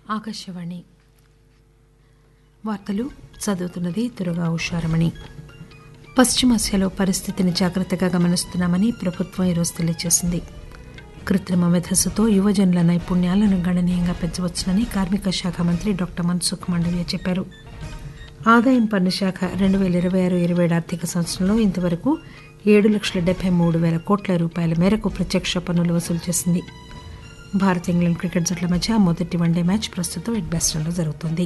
ఆకాశవాణి వార్తలు చదువుతున్నది దుర్గా ఉషారమణి పశ్చిమాసియాలో పరిస్థితిని జాగ్రత్తగా గమనిస్తున్నామని ప్రభుత్వం ఈరోజు తెలియజేసింది కృత్రిమ మెధస్సుతో యువజనుల నైపుణ్యాలను గణనీయంగా పెంచవచ్చునని కార్మిక శాఖ మంత్రి డాక్టర్ మన్సుఖ్ మండవ్య చెప్పారు ఆదాయం పన్ను శాఖ రెండు పేల ఇరవై ఆరు ఇరవై ఏడు ఆర్థిక సంవత్సరంలో ఇంతవరకు ఏడు లక్షల డెబ్బై మూడు పేల కోట్ల రూపాయల మేరకు ప్రత్యక్ష పన్నులు వసూలు చేసింది భారత్ ఇంగ్లాండ్ క్రికెట్ జట్ల మధ్య మొదటి వన్డే మ్యాచ్ ప్రస్తుతం ఎడ్బాస్టన్లో జరుగుతోంది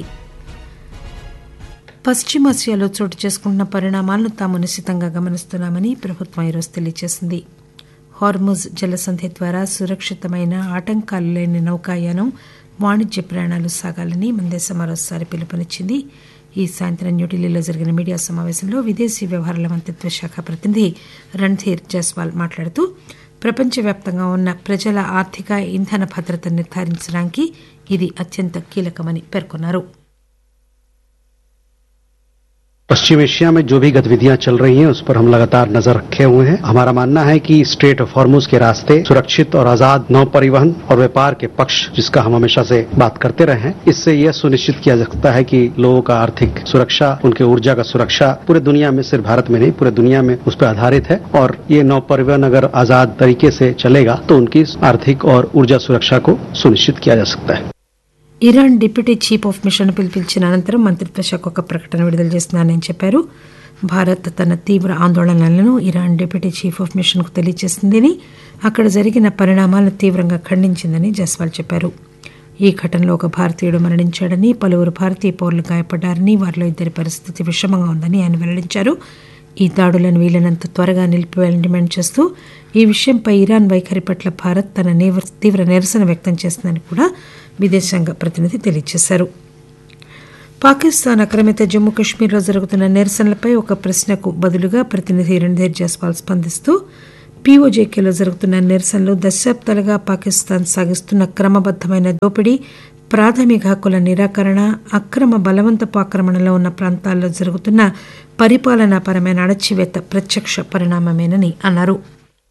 పశ్చిమాసియాలో చోటు చేసుకుంటున్న పరిణామాలను తాము నిశితంగా గమనిస్తున్నామని ప్రభుత్వం ఈరోజు తెలియజేసింది హార్ముజ్ జలసంధి ద్వారా సురక్షితమైన ఆటంకాలు లేని నౌకాయానం వాణిజ్య ప్రయాణాలు సాగాలని మన దేశం మరోసారి పిలుపునిచ్చింది ఈ సాయంత్రం న్యూఢిల్లీలో జరిగిన మీడియా సమావేశంలో విదేశీ వ్యవహారాల మంత్రిత్వ శాఖ ప్రతినిధి రణ్ధీర్ జైస్వాల్ మాట్లాడుతూ ప్రపంచవ్యాప్తంగా ఉన్న ప్రజల ఆర్థిక ఇంధన భద్రతను నిర్ధారించడానికి ఇది అత్యంత కీలకమని పేర్కొన్నారు पश्चिम एशिया में जो भी गतिविधियां चल रही हैं उस पर हम लगातार नजर रखे हुए हैं हमारा मानना है कि स्ट्रेट ऑफ हॉर्मूज के रास्ते सुरक्षित और आजाद नौ परिवहन और व्यापार के पक्ष जिसका हम हमेशा से बात करते रहे हैं इससे यह सुनिश्चित किया जा सकता है कि लोगों का आर्थिक सुरक्षा उनके ऊर्जा का सुरक्षा पूरे दुनिया में सिर्फ भारत में नहीं पूरे दुनिया में उस पर आधारित है और ये नौ परिवहन अगर आजाद तरीके से चलेगा तो उनकी आर्थिक और ऊर्जा सुरक्षा को सुनिश्चित किया जा सकता है Iran deputy chief of mission పిలిపించిన అనంతరం మంత్రిత్వ శాఖ ఒక ప్రకటన విడుదల చేస్తున్నానని చెప్పారు భారత్ తన తీవ్ర ఆందోళనలను Iran deputy chief of mission కు తెలియజేసిందని అక్కడ జరిగిన పరిణామాలను తీవ్రంగా ఖండించిందని జస్వాల్ చెప్పారు ఈ ఘటనలో ఒక భారతీయుడు మరణించాడని పలువురు భారతీయ పౌరులు గాయపడ్డారని వారిలో ఇద్దరి పరిస్థితి విషమంగా ఉందని ఆయన వెల్లడించారు ఈ దాడులను వీలైనంత త్వరగా నిలిపివేయాలని డిమాండ్ చేస్తూ ఈ విషయంపై ఇరాన్ వైఖరి పట్ల భారత్ తన తీవ్ర నిరసన వ్యక్తం చేస్తుందని కూడా విదేశాంగ ప్రతినిధి తెలియజేశారు పాకిస్తాన్ ఆక్రమిత జమ్మూ కశ్మీర్లో జరుగుతున్న నిరసనలపై ఒక ప్రశ్నకు బదులుగా ప్రతినిధి రణ్ధీర్ జైస్వాల్ స్పందిస్తూ పీఓజేకేలో జరుగుతున్న నిరసనలు దశాబ్దాలుగా పాకిస్తాన్ సాగిస్తున్న క్రమబద్దమైన దోపిడీ ప్రాథమిక హక్కుల నిరాకరణ అక్రమ బలవంతపు ఆక్రమణలో ఉన్న ప్రాంతాల్లో జరుగుతున్న పరిపాలనాపరమైన అణచివేత ప్రత్యక్ష పరిణామమేనని అన్నారు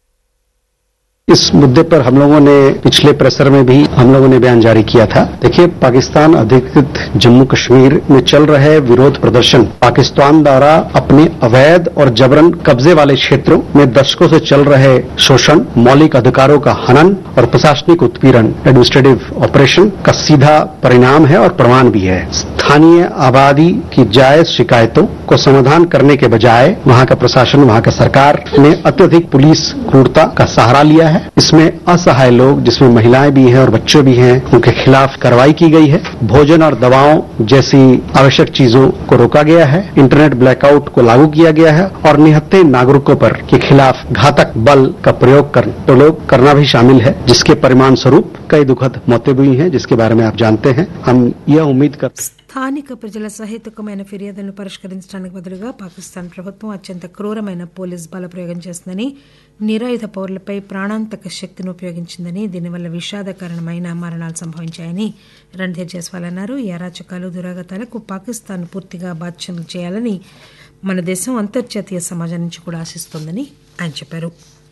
इस मुद्दे पर हम लोगों ने पिछले प्रेसर में भी हम लोगों ने बयान जारी किया था देखिए पाकिस्तान अधिकृत जम्मू कश्मीर में चल रहे विरोध प्रदर्शन पाकिस्तान द्वारा अपने अवैध और जबरन कब्जे वाले क्षेत्रों में दशकों से चल रहे शोषण मौलिक अधिकारों का हनन और प्रशासनिक उत्पीड़न एडमिनिस्ट्रेटिव ऑपरेशन का सीधा परिणाम है और प्रमाण भी है स्थानीय आबादी की जायज शिकायतों को समाधान करने के बजाय वहां का प्रशासन वहां का सरकार ने अत्यधिक पुलिस क्रूरता का सहारा लिया है इसमें असहाय लोग जिसमें महिलाएं भी हैं और बच्चे भी हैं उनके खिलाफ कार्रवाई की गई है भोजन और दवाओं जैसी आवश्यक चीजों को रोका गया है इंटरनेट ब्लैकआउट को लागू किया गया है और निहत्थे नागरिकों पर के खिलाफ घातक बल का प्रयोग कर, प्रयोग करना भी शामिल है जिसके परिणाम स्वरूप कई दुखद मौतें हुई हैं जिसके बारे में आप जानते हैं हम यह उम्मीद करते స్థానిక ప్రజల సహేతుకమైన ఫిర్యాదులను పరిష్కరించడానికి బదులుగా పాకిస్తాన్ ప్రభుత్వం అత్యంత క్రూరమైన పోలీస్ బలప్రయోగం చేస్తుందని నిరాయుధ పౌరులపై ప్రాణాంతక శక్తిని ఉపయోగించిందని దీనివల్ల విషాదకరమైన మరణాలు సంభవించాయని రణ్ధీర్ జైస్వాల్ అన్నారు ఈ అరాచకాలు దురాగతాలకు పాకిస్తాన్ పూర్తిగా బాధ్యతలు చేయాలని మన దేశం అంతర్జాతీయ సమాజం నుంచి కూడా ఆశిస్తోందని ఆయన చెప్పారు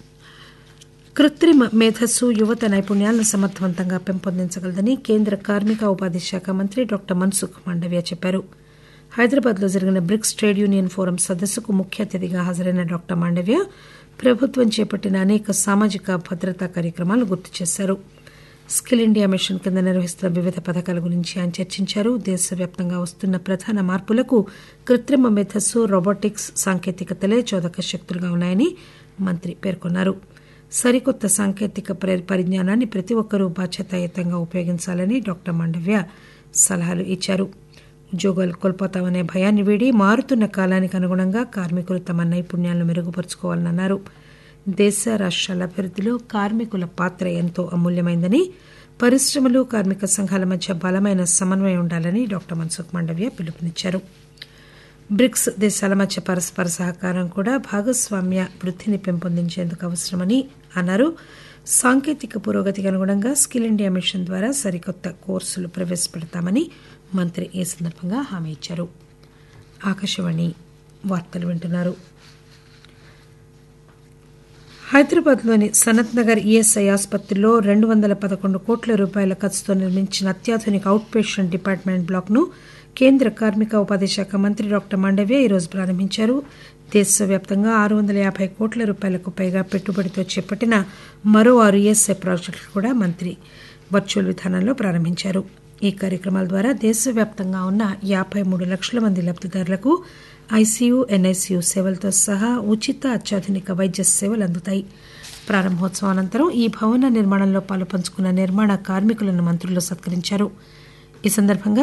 కృత్రిమ మేధస్సు యువత నైపుణ్యాలను సమర్థవంతంగా పెంపొందించగలదని కేంద్ర కార్మిక ఉపాధి శాఖ మంత్రి డాక్టర్ మన్సుఖ్ మాండవ్య చెప్పారు హైదరాబాద్ లో జరిగిన బ్రిక్స్ ట్రేడ్ యూనియన్ ఫోరం సదస్సుకు ముఖ్య అతిథిగా హాజరైన డాక్టర్ మాండవ్య ప్రభుత్వం చేపట్టిన అనేక సామాజిక భద్రతా కార్యక్రమాలు గుర్తు చేశారు స్కిల్ ఇండియా మిషన్ కింద నిర్వహిస్తున్న వివిధ పథకాల గురించి ఆయన చర్చించారు దేశవ్యాప్తంగా వస్తున్న ప్రధాన మార్పులకు కృత్రిమ మేధస్సు రోబోటిక్స్ సాంకేతికతలే చోదక శక్తులుగా ఉన్నాయని మంత్రి పేర్కొన్నారు సరికొత్త సాంకేతిక పరిజ్ఞానాన్ని ప్రతి ఒక్కరూ బాధ్యతాయుతంగా ఉపయోగించాలని డాక్టర్ మాండవ్య సలహాలు ఇచ్చారు ఉద్యోగాలు కోల్పోతామనే భయాన్ని వీడి మారుతున్న కాలానికి అనుగుణంగా కార్మికులు తమ నైపుణ్యాలను మెరుగుపరుచుకోవాలని అన్నారు దేశ రాష్ట్రాల అభివృద్ధిలో కార్మికుల పాత్ర ఎంతో అమూల్యమైందని పరిశ్రమలు కార్మిక సంఘాల మధ్య బలమైన సమన్వయం ఉండాలని డాక్టర్ మన్సుఖ్ మాండవ్య పిలుపునిచ్చారు బ్రిక్స్ దేశాల మధ్య పరస్పర సహకారం కూడా భాగస్వామ్య వృద్ధిని పెంపొందించేందుకు అవసరమని అన్నారు సాంకేతిక పురోగతికి అనుగుణంగా స్కిల్ ఇండియా మిషన్ ద్వారా సరికొత్త కోర్సులు ప్రవేశపెడతామని మంత్రి ఈ సందర్భంగా హామీ ఇచ్చారు ఆకాశవాణి వార్తలు వింటున్నారు హైదరాబాద్లోని సనత్ నగర్ ఈఎస్ఐ ఆసుపత్రిలో రెండు వందల పదకొండు కోట్ల రూపాయల ఖర్చుతో నిర్మించిన అత్యాధునిక అవుట్ పేషెంట్ డిపార్ట్మెంట్ బ్లాక్ను కేంద్ర కార్మిక ఉపాధి శాఖ మంత్రి డాక్టర్ మాండవ్య ఈరోజు ప్రారంభించారు దేశవ్యాప్తంగా ఆరు వందల యాభై కోట్ల రూపాయలకు పైగా పెట్టుబడితో చేపట్టిన మరో ఆరు ఈఎస్ఐ ప్రాజెక్టులు కూడా మంత్రి వర్చువల్ విధానంలో ప్రారంభించారు ఈ కార్యక్రమాల ద్వారా దేశవ్యాప్తంగా ఉన్న యాబై మూడు లక్షల మంది లబ్దిదారులకు ఐసీయూ ఎన్ఐసీయూ సేవలతో సహా ఉచిత అత్యాధునిక వైద్య సేవలు అందుతాయి ప్రారంభోత్సవం అనంతరం ఈ భవన నిర్మాణంలో పాలు పంచుకున్న నిర్మాణ కార్మికులను మంత్రులు సత్కరించారు ఈ సందర్భంగా